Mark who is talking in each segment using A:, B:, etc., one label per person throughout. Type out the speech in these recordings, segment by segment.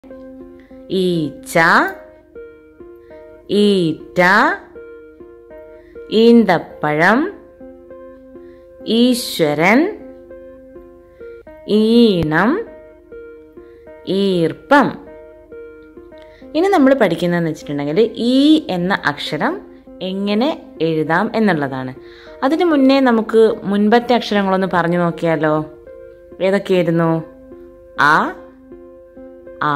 A: ഈച്ച ഈറ്റ ഈന്തപ്പഴം ഈശ്വരൻ ഈണം ഈർപ്പം ഇനി നമ്മൾ പഠിക്കുന്നതെന്ന് വെച്ചിട്ടുണ്ടെങ്കിൽ ഈ എന്ന അക്ഷരം എങ്ങനെ എഴുതാം എന്നുള്ളതാണ് അതിനു മുന്നേ നമുക്ക് മുൻപത്തെ അക്ഷരങ്ങളൊന്ന് പറഞ്ഞു നോക്കിയാലോ ഏതൊക്കെയായിരുന്നു ആ ആ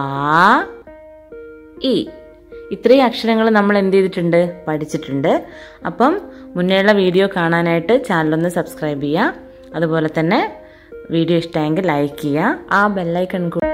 A: ഇ ഇത്രയും അക്ഷരങ്ങൾ നമ്മൾ എന്ത് ചെയ്തിട്ടുണ്ട് പഠിച്ചിട്ടുണ്ട് അപ്പം മുന്നേയുള്ള വീഡിയോ കാണാനായിട്ട് ചാനലൊന്ന് സബ്സ്ക്രൈബ് ചെയ്യുക അതുപോലെ തന്നെ വീഡിയോ ഇഷ്ടമെങ്കിൽ ലൈക്ക് ചെയ്യുക ആ ബെല്ലൈക്കൺ